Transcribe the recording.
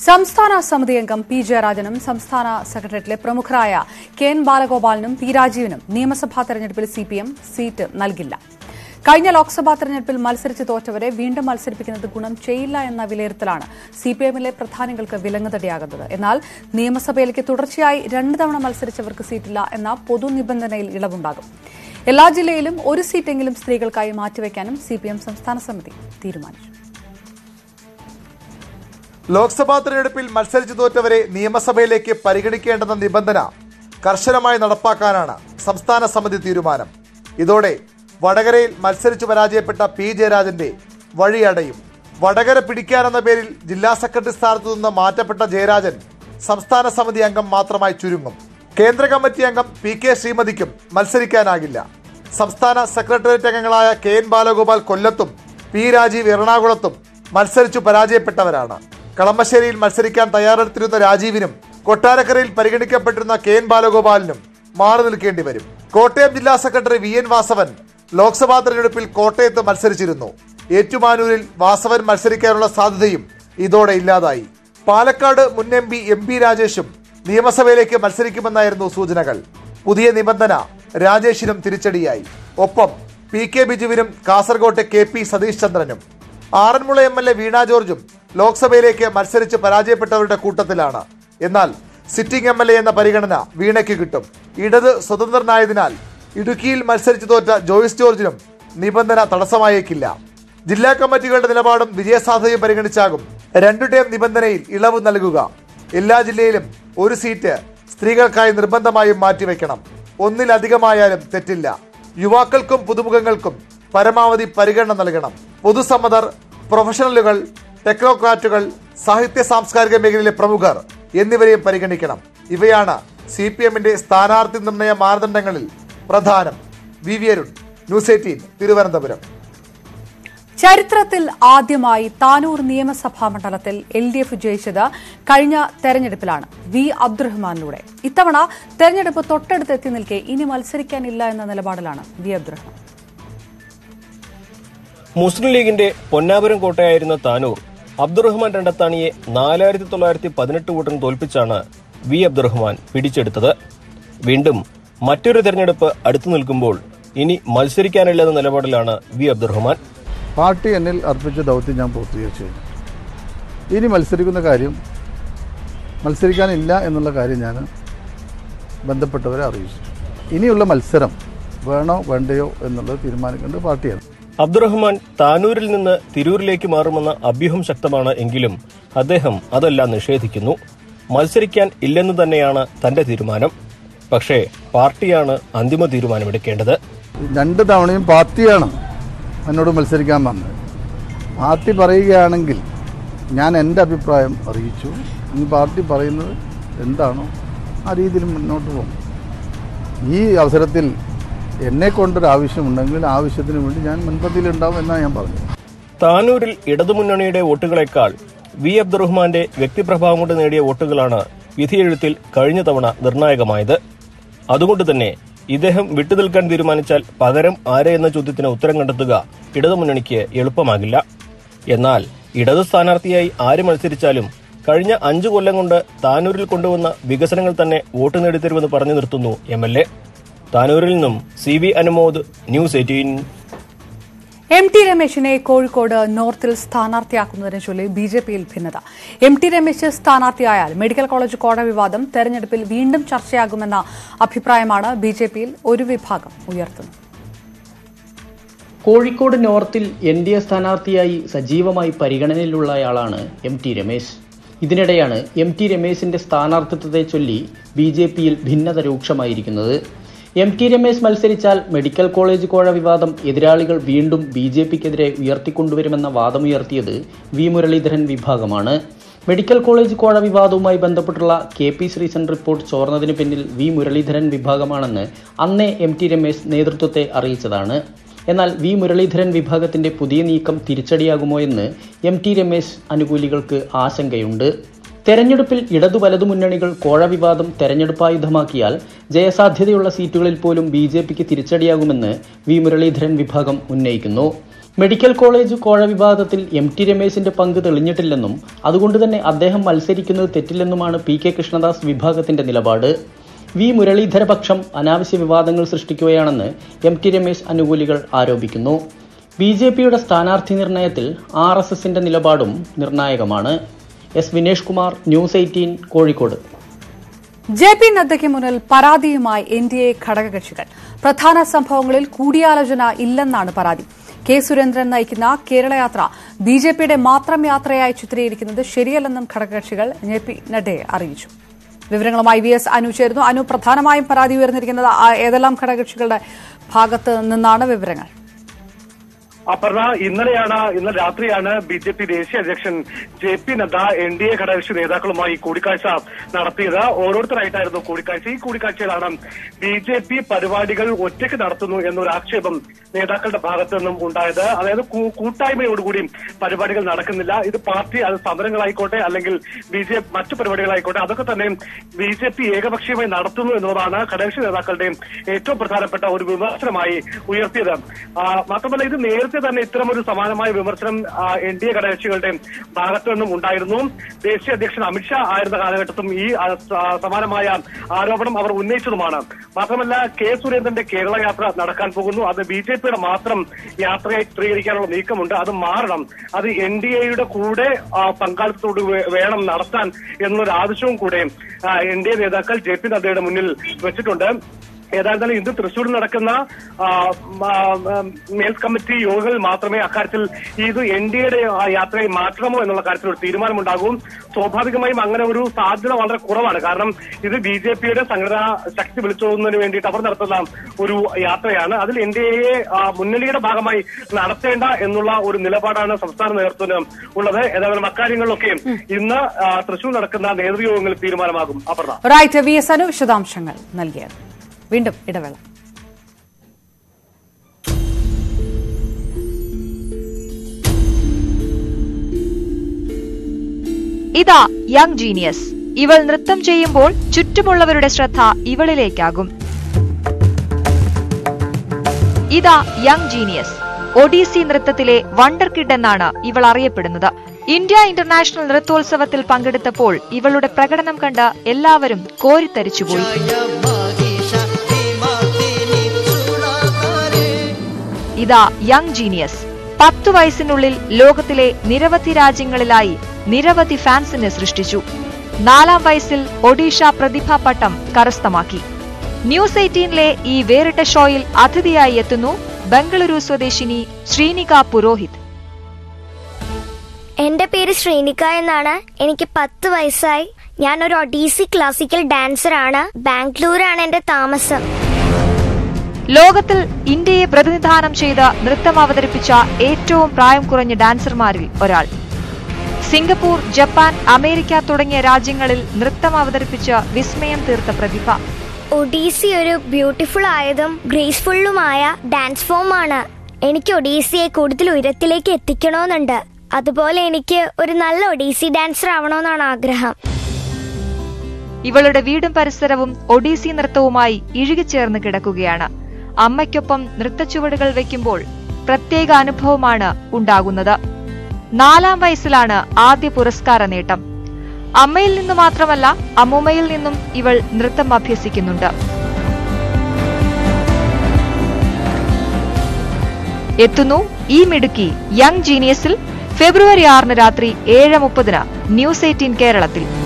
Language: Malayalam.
സംസ്ഥാന സമിതി അംഗം പി ജയരാജനും സംസ്ഥാന സെക്രട്ടേറിയറ്റിലെ പ്രമുഖരായ കെ എൻ ബാലഗോപാലിനും പി രാജീവിനും നിയമസഭാ തെരഞ്ഞെടുപ്പിൽ സിപിഎം സീറ്റ് നൽകില്ല കഴിഞ്ഞ ലോക്സഭാ തെരഞ്ഞെടുപ്പിൽ മത്സരിച്ച് തോറ്റവരെ വീണ്ടും മത്സരിപ്പിക്കുന്നത് ഗുണം ചെയ്യില്ല എന്ന വിലയിരുത്തലാണ് സിപിഎമ്മിലെ പ്രധാനികൾക്ക് വിലങ്ങുതടിയാകുന്നത് എന്നാൽ നിയമസഭയിലേക്ക് തുടർച്ചയായി രണ്ട് തവണ മത്സരിച്ചവർക്ക് സീറ്റില്ല എന്ന പൊതു നിബന്ധനയിൽ ഇളവുണ്ടാകും എല്ലാ ജില്ലയിലും ഒരു സീറ്റെങ്കിലും സ്ത്രീകൾക്കായി മാറ്റിവെക്കാനും സിപിഎം സംസ്ഥാന സമിതി തീരുമാനിച്ചു ലോക്സഭാ തെരഞ്ഞെടുപ്പിൽ മത്സരിച്ചു തോറ്റവരെ നിയമസഭയിലേക്ക് പരിഗണിക്കേണ്ടെന്ന നിബന്ധന കർശനമായി നടപ്പാക്കാനാണ് സംസ്ഥാന സമിതി തീരുമാനം ഇതോടെ വടകരയിൽ മത്സരിച്ചു പരാജയപ്പെട്ട പി ജയരാജന്റെ വഴിയടയും വടകര പിടിക്കാനെന്ന പേരിൽ ജില്ലാ സെക്രട്ടറി സ്ഥാനത്തു നിന്ന് മാറ്റപ്പെട്ട ജയരാജൻ സംസ്ഥാന സമിതി അംഗം മാത്രമായി ചുരുങ്ങും കേന്ദ്ര കമ്മിറ്റി അംഗം പി കെ ശ്രീമതിക്കും മത്സരിക്കാനാകില്ല സംസ്ഥാന സെക്രട്ടേറിയറ്റ് അംഗങ്ങളായ കെ എൻ ബാലഗോപാൽ കൊല്ലത്തും പി രാജീവ് എറണാകുളത്തും മത്സരിച്ചു പരാജയപ്പെട്ടവരാണ് കളമശ്ശേരിയിൽ മത്സരിക്കാൻ തയ്യാറെടുത്തിരുന്ന രാജീവിനും കൊട്ടാരക്കരയിൽ പരിഗണിക്കപ്പെട്ടിരുന്ന കെ എൻ ബാലഗോപാലിനും മാറി നിൽക്കേണ്ടി വരും കോട്ടയം ജില്ലാ സെക്രട്ടറി വി എൻ വാസവൻ ലോക്സഭാ തെരഞ്ഞെടുപ്പിൽ കോട്ടയത്ത് മത്സരിച്ചിരുന്നു ഏറ്റുമാനൂരിൽ വാസവൻ മത്സരിക്കാനുള്ള സാധ്യതയും ഇതോടെ ഇല്ലാതായി പാലക്കാട് മുൻ എം പി എം പി രാജേഷും നിയമസഭയിലേക്ക് മത്സരിക്കുമെന്നായിരുന്നു സൂചനകൾ പുതിയ നിബന്ധന രാജേഷിനും തിരിച്ചടിയായി ഒപ്പം പി കെ ബിജുവിനും കാസർകോട്ടെ കെ പി സതീഷ് ചന്ദ്രനും ആറന്മുള എം എൽ എ വീണ ജോർജും ലോക്സഭയിലേക്ക് മത്സരിച്ച് പരാജയപ്പെട്ടവരുടെ കൂട്ടത്തിലാണ് എന്നാൽ സിറ്റിംഗ് എം എൽ എ എന്ന പരിഗണന വീണയ്ക്ക് കിട്ടും ഇടത് സ്വതന്ത്രനായതിനാൽ ഇടുക്കിയിൽ മത്സരിച്ചു തോറ്റ ജോയിസ് ജോർജിനും നിബന്ധന തടസ്സമായേക്കില്ല ജില്ലാ കമ്മിറ്റികളുടെ നിലപാടും വിജയസാധ്യതയും പരിഗണിച്ചാകും രണ്ടു ടേം നിബന്ധനയിൽ ഇളവ് നൽകുക എല്ലാ ജില്ലയിലും ഒരു സീറ്റ് സ്ത്രീകൾക്കായി നിർബന്ധമായും മാറ്റിവെക്കണം ഒന്നിലധികമായാലും തെറ്റില്ല യുവാക്കൾക്കും പുതുമുഖങ്ങൾക്കും പരമാവധി പരിഗണന നൽകണം പൊതുസമ്മതർ പ്രൊഫഷണലുകൾ ടെക്നോക്രാറ്റുകൾ സാഹിത്യ സാംസ്കാരിക മേഖലയിലെ പ്രമുഖർ എന്നിവരെയും പരിഗണിക്കണം ഇവയാണ് സി പി എമ്മിന്റെ സ്ഥാനാർത്ഥി നിർണയ മാനദണ്ഡങ്ങളിൽ പ്രധാനം V V Arun news eighteen Thiruvananthapuram ചരിത്രത്തിൽ ആദ്യമായി താനൂർ നിയമസഭാ മണ്ഡലത്തിൽ എൽ ഡി എഫ് ജയിച്ചത് കഴിഞ്ഞ തെരഞ്ഞെടുപ്പിലാണ് വി അബ്ദുറഹ്മാനിലൂടെ ഇത്തവണ തെരഞ്ഞെടുപ്പ് തൊട്ടടുത്തെത്തി നിൽക്കെ ഇനി മത്സരിക്കാനില്ല എന്ന നിലപാടിലാണ് വി അബ്ദുറഹ്മാൻ മുസ്ലിം ലീഗിന്റെ പൊന്നാപുരം കോട്ടയായിരുന്ന താനൂർ അബ്ദുറഹ്മാൻ രണ്ടത്താണിയെ നാലായിരത്തി തൊള്ളായിരത്തി പതിനെട്ട് വോട്ടിന് തോൽപ്പിച്ചാണ് വി അബ്ദുറഹ്മാൻ പിടിച്ചെടുത്തത് വീണ്ടും മറ്റൊരു തെരഞ്ഞെടുപ്പ് അടുത്തു നിൽക്കുമ്പോൾ ഇനി മത്സരിക്കാനില്ലെന്ന നിലപാടിലാണ് വി അബ്ദുറഹ്മാൻ പാർട്ടി എന്നിൽ അർപ്പിച്ച ദൗത്യം ഞാൻ പൂർത്തീകരിച്ചു കഴിഞ്ഞു ഇനി മത്സരിക്കുന്ന കാര്യം മത്സരിക്കാനില്ല എന്നുള്ള കാര്യം ഞാൻ ബന്ധപ്പെട്ടവരെ അറിയിച്ചു ഇനിയുള്ള മത്സരം വേണോ വേണ്ടയോ എന്നുള്ളത് തീരുമാനിക്കേണ്ടത് പാർട്ടിയാണ് അബ്ദുറഹ്മാൻ താനൂരിൽ നിന്ന് തിരൂരിലേക്ക് മാറുമെന്ന അഭ്യൂഹം ശക്തമാണ് എങ്കിലും അദ്ദേഹം അതെല്ലാം നിഷേധിക്കുന്നു മത്സരിക്കാൻ ഇല്ലെന്ന് തന്നെയാണ് തന്റെ തീരുമാനം പക്ഷേ പാർട്ടിയാണ് അന്തിമ തീരുമാനമെടുക്കേണ്ടത് രണ്ട് തവണയും പാർട്ടിയാണ് എന്നോട് മത്സരിക്കാൻ വന്നത് പാർട്ടി പറയുകയാണെങ്കിൽ ഞാൻ എൻ്റെ അഭിപ്രായം അറിയിച്ചു ഈ പാർട്ടി പറയുന്നത് എന്താണോ ആ രീതിയിൽ മുന്നോട്ട് പോകും ഈ അവസരത്തിൽ എന്നെ കൊണ്ടൊരു ആവശ്യമുണ്ടെങ്കിൽ ആവശ്യത്തിന് വേണ്ടി ഞാൻ മുൻപന്തിയിലുണ്ടാവും എന്നാണ് ഞാൻ പറഞ്ഞത് താനൂരിൽ ഇടതുമുന്നണിയുടെ വോട്ടുകളെക്കാൾ വി അബ്ദുറഹ്മാന്റെ വ്യക്തിപ്രഭാവം കൊണ്ട് നേടിയ വോട്ടുകളാണ് വിധിയെഴുത്തിൽ കഴിഞ്ഞ തവണ നിർണായകമായത് അതുകൊണ്ട് തന്നെ ഇദ്ദേഹം വിട്ടുനിൽക്കാൻ തീരുമാനിച്ചാൽ പകരം ആരെ എന്ന ചോദ്യത്തിന് ഉത്തരം കണ്ടെത്തുക ഇടതുമുന്നണിക്ക് എളുപ്പമാകില്ല എന്നാൽ ഇടത് സ്ഥാനാർത്ഥിയായി ആര് മത്സരിച്ചാലും കഴിഞ്ഞ അഞ്ചു കൊല്ലം കൊണ്ട് താനൂരിൽ കൊണ്ടുവന്ന വികസനങ്ങൾ തന്നെ വോട്ട് നേടിത്തരുമെന്ന് പറഞ്ഞു നിർത്തുന്നു എം എൽ എ താനൂരിൽ നിന്നും C V Anumod news eighteen M T രമേശിനെ കോഴിക്കോട് നോർത്തിൽ സ്ഥാനാർത്ഥിയാക്കുന്നതിനെ ചൊല്ലി ബി ജെ പിയിൽ ഭിന്നത എം ടി രമേശ് സ്ഥാനാർത്ഥിയായാൽ മെഡിക്കൽ കോളേജ് കോട വിവാദം തെരഞ്ഞെടുപ്പിൽ വീണ്ടും ചർച്ചയാകുമെന്ന അഭിപ്രായമാണ് ബി ജെ പിയിൽ ഒരു വിഭാഗം ഉയർത്തുന്നത് കോഴിക്കോട് നോർത്തിൽ എൻ ഡി എ സ്ഥാനാർത്ഥിയായി സജീവമായി പരിഗണനയിലുള്ളയാളാണ് എം ടി രമേശ് ഇതിനിടെയാണ് എം ടി രമേശിന്റെ സ്ഥാനാർത്ഥിത്വത്തെ ചൊല്ലി ബി ജെ പിയിൽ ഭിന്നത രൂക്ഷമായിരിക്കുന്നത് എം ടി രമേശ് മത്സരിച്ചാൽ മെഡിക്കൽ കോളേജ് കോഴ വിവാദം എതിരാളികൾ വീണ്ടും ബി ജെ പിക്കെതിരെ ഉയർത്തിക്കൊണ്ടുവരുമെന്ന വാദമുയർത്തിയത് വി മുരളീധരൻ വിഭാഗമാണ് മെഡിക്കൽ കോളേജ് കോഴ വിവാദവുമായി ബന്ധപ്പെട്ടുള്ള കെ പി ശ്രീസൻ റിപ്പോർട്ട് ചോർന്നതിന് പിന്നിൽ വി മുരളീധരൻ വിഭാഗമാണെന്ന് അന്നേ എം ടി രമേശ് നേതൃത്വത്തെ അറിയിച്ചതാണ് എന്നാൽ വി മുരളീധരൻ വിഭാഗത്തിന്റെ പുതിയ നീക്കം തിരിച്ചടിയാകുമോ എന്ന് എം ടി രമേശ് അനുകൂലികൾക്ക് ആശങ്കയുണ്ട് തെരഞ്ഞെടുപ്പിൽ ഇടതു വലതു മുന്നണികൾ കോഴ വിവാദം തെരഞ്ഞെടുപ്പായുധമാക്കിയാൽ ജയസാധ്യതയുള്ള സീറ്റുകളിൽ പോലും ബി ജെ പിക്ക് തിരിച്ചടിയാകുമെന്ന് വി മുരളീധരൻ വിഭാഗം ഉന്നയിക്കുന്നു മെഡിക്കൽ കോളേജ് കോഴ വിവാദത്തിൽ എം ടി രമേശിന്റെ പങ്ക് തെളിഞ്ഞിട്ടില്ലെന്നും അതുകൊണ്ട് തന്നെ അദ്ദേഹം മത്സരിക്കുന്നത് തെറ്റില്ലെന്നുമാണ് പി കെ കൃഷ്ണദാസ് വിഭാഗത്തിന്റെ നിലപാട് വി മുരളീധരപക്ഷം അനാവശ്യ വിവാദങ്ങൾ സൃഷ്ടിക്കുകയാണെന്ന് എം ടി രമേശ് അനുകൂലികൾ ആരോപിക്കുന്നു ബി ജെ പിയുടെ സ്ഥാനാർത്ഥി നിർണയത്തിൽ ആർ എസ് എസിന്റെ നിലപാടും നിർണായകമാണ് S Vinesh Kumar News Eighteen Kozhikode J P നദ്ദയ്ക്ക് മുന്നിൽ പരാതിയുമായി എൻ ഡി എ ഘടകകക്ഷികൾ പ്രധാന സംഭവങ്ങളിൽ കൂടിയാലോചന ഇല്ലെന്നാണ് പരാതി കെ സുരേന്ദ്രൻ നയിക്കുന്ന കേരളയാത്ര ബി ജെ പിയുടെ മാത്രം യാത്രയായി ചിത്രീകരിക്കുന്നത് ശരിയല്ലെന്നും ഘടകകക്ഷികൾ ജെ പി നഡ്ഡയെ അറിയിച്ചു വിവരങ്ങളുമായി വി എസ് അനു ചേരുന്നു അനു പ്രധാനമായും പരാതി ഉയർന്നിരിക്കുന്നത് ആ ഏതെല്ലാം ഘടകകക്ഷികളുടെ ഭാഗത്ത് നിന്നാണ് വിവരങ്ങൾ അപർണ ഇന്നലെയാണ് ഇന്നലെ രാത്രിയാണ് ബി ജെ പി ദേശീയ അധ്യക്ഷൻ J P Nadda N D A ഘടകകക്ഷി നേതാക്കളുമായി കൂടിക്കാഴ്ച നടത്തിയത് ഓരോരുത്തരായിട്ടായിരുന്നു കൂടിക്കാഴ്ച ഈ കൂടിക്കാഴ്ചയിലാണ് ബി ജെ പി പരിപാടികൾ ഒറ്റയ്ക്ക് നടത്തുന്നു എന്നൊരു ആക്ഷേപം നേതാക്കളുടെ ഭാഗത്തു നിന്നും ഉണ്ടായത് അതായത് കൂ- കൂട്ടായ്മയോടുകൂടി പരിപാടികൾ നടക്കുന്നില്ല ഇത് പാർട്ടി അത് സമരങ്ങളായിക്കോട്ടെ അല്ലെങ്കിൽ ബി ജെ മറ്റു പരിപാടികളായിക്കോട്ടെ അതൊക്കെ തന്നെ ബി ജെ പി ഏകപക്ഷീയമായി നടത്തുന്നു എന്നുള്ളതാണ് ഘടകകക്ഷി നേതാക്കളുടെ ഏറ്റവും പ്രധാനപ്പെട്ട ഒരു വിമർശനമായി ഉയർത്തിയത് ആ, മാത്രമല്ല ഇത് നേരത്തെ തന്നെ ഇത്തരം ഒരു സമാനമായ വിമർശനം എൻ ഡി എ ഘടകകക്ഷികളുടെ ഭാഗത്തു നിന്നും ഉണ്ടായിരുന്നു ദേശീയ അധ്യക്ഷൻ അമിത്ഷാ ആയിരുന്ന കാലഘട്ടത്തും ഈ ആ, സ- സമാനമായ ആരോപണം അവർ ഉന്നയിച്ചതുമാണ് മാത്രമല്ല കെ സുരേന്ദ്രന്റെ കേരള യാത്ര നടക്കാൻ പോകുന്നു അത് ബി ജെ പിയുടെ മാത്രം യാത്രയായി ചിത്രീകരിക്കാനുള്ള നീക്കമുണ്ട് അത് മാറണം അത് എൻ ഡി എയുടെ കൂടെ ആ, പങ്കാളിത്തത്തോട് വേ- വേണം നടത്താൻ എന്നൊരു ആവശ്യവും കൂടെ എൻ ഡി എ നേതാക്കൾ ജെ പി നദ്ദയുടെ മുന്നിൽ വെച്ചിട്ടുണ്ട് ഏതായിരുന്നാലും ഇന്ന് തൃശൂർ നടക്കുന്ന ആ, ആ, ആ, മേൽ കമ്മിറ്റി യോഗങ്ങളിൽ മാത്രമേ അക്കാര്യത്തിൽ ഇത് എൻ ഡി എയുടെ യാത്രയെ മാറ്റണമോ എന്നുള്ള കാര്യത്തിൽ ഒരു തീരുമാനമുണ്ടാകും സ്വാഭാവികമായും അങ്ങനെ ഒരു സാധ്യത വളരെ കുറവാണ് കാരണം ഇത് ബി ജെ പിയുടെ സംഘടനാ ശക്തി വിളിച്ചോതുന്നതിന് വേണ്ടിയിട്ട് അവർ നടത്തുന്ന ഒരു യാത്രയാണ് അതിൽ എൻ ഡി എയെ മുന്നണിയുടെ ഭാഗമായി നടത്തേണ്ട എന്നുള്ള ഒരു നിലപാടാണ് സംസ്ഥാന നേതൃത്വത്തിന് ഉള്ളത് ഏതായാലും അക്കാര്യങ്ങളിലൊക്കെ ഇന്ന് ആ, തൃശൂർ നടക്കുന്ന നേതൃയോഗങ്ങളിൽ തീരുമാനമാകും Aparna right V S Anu വിശദാംശങ്ങൾ നൽകിയത് വീണ്ടും ഇടവേള ഇതാ യങ് ജീനിയസ് ഇവൾ നൃത്തം ചെയ്യുമ്പോൾ ചുറ്റുമുള്ളവരുടെ ശ്രദ്ധ ഇവളിലേക്കാകും ഇതാ യങ് ജീനിയസ് ഒഡീസി നൃത്തത്തിലെ വണ്ടർ കിഡ് എന്നാണ് ഇവൾ അറിയപ്പെടുന്നത് ഇന്ത്യ ഇന്റർനാഷണൽ നൃത്തോത്സവത്തിൽ പങ്കെടുത്തപ്പോൾ ഇവളുടെ പ്രകടനം കണ്ട് എല്ലാവരും കോരിത്തരിച്ചുപോയി ഇതാ യങ് ജീനിയസ് പത്തു വയസ്സിനുള്ളിൽ ലോകത്തിലെ നിരവധി രാജ്യങ്ങളിലായി നിരവധി ഫാൻസിനെ സൃഷ്ടിച്ചു നാലാം വയസ്സിൽ ഒഡീഷ പ്രതിഭാ പട്ടം കരസ്ഥമാക്കി ന്യൂസ് എയ്റ്റീനിലെ ഈ വേറിട്ട ഷോയിൽ അതിഥിയായി എത്തുന്നു ബംഗളൂരു സ്വദേശിനി ശ്രീനിക പുരോഹിത് എൻ്റെ പേര് ശ്രീനിക എന്നാണ് എനിക്ക് പത്ത് വയസ്സായി ഞാൻ ഒരു ഒഡീസി ക്ലാസിക്കൽ ഡാൻസറാണ് ബാംഗ്ലൂരാണ് എൻ്റെ താമസം ലോകത്തിൽ ഇന്ത്യയെ പ്രതിനിധാനം ചെയ്ത് നൃത്തം അവതരിപ്പിച്ച ഏറ്റവും പ്രായം കുറഞ്ഞ ഡാൻസർമാരിൽ ഒരാൾ സിംഗപ്പൂർ ജപ്പാൻ അമേരിക്ക തുടങ്ങിയ രാജ്യങ്ങളിൽ നൃത്തം അവതരിപ്പിച്ച് വിസ്മയം തീർത്ത പ്രതിഭ ഒഡീസി ഒരു ബ്യൂട്ടിഫുൾ ആയതും ഗ്രേസ്ഫുള്ളുമായ ഡാൻസ് ഫോമാണ് എനിക്ക് ഒഡീസിയെ കൂടുതൽ ഉയരത്തിലേക്ക് എത്തിക്കണമെന്നുണ്ട് അതുപോലെ എനിക്ക് ഒരു നല്ല ഒഡീസി ഡാൻസർ ആവണമെന്നാണ് ആഗ്രഹം ഇവളുടെ വീടും പരിസരവും ഒഡീസി നൃത്തവുമായി ഇഴുകിച്ചേർന്ന് കിടക്കുകയാണ് അമ്മയ്ക്കൊപ്പം നൃത്തച്ചുവടുകൾ വെക്കുമ്പോൾ പ്രത്യേക അനുഭവമാണ് ഉണ്ടാകുന്നത് നാലാം വയസ്സിലാണ് ആദ്യ പുരസ്കാര നേട്ടം അമ്മയിൽ നിന്ന് മാത്രമല്ല അമ്മൂമ്മയിൽ നിന്നും ഇവൾ നൃത്തം അഭ്യസിക്കുന്നുണ്ട് എത്തുന്നു ഈ മിടുക്കി യങ് ജീനിയസിൽ ഫെബ്രുവരി ആറിന് രാത്രി ഏഴ് മുപ്പതിന് ന്യൂസ് എയ്റ്റീൻ കേരളത്തിൽ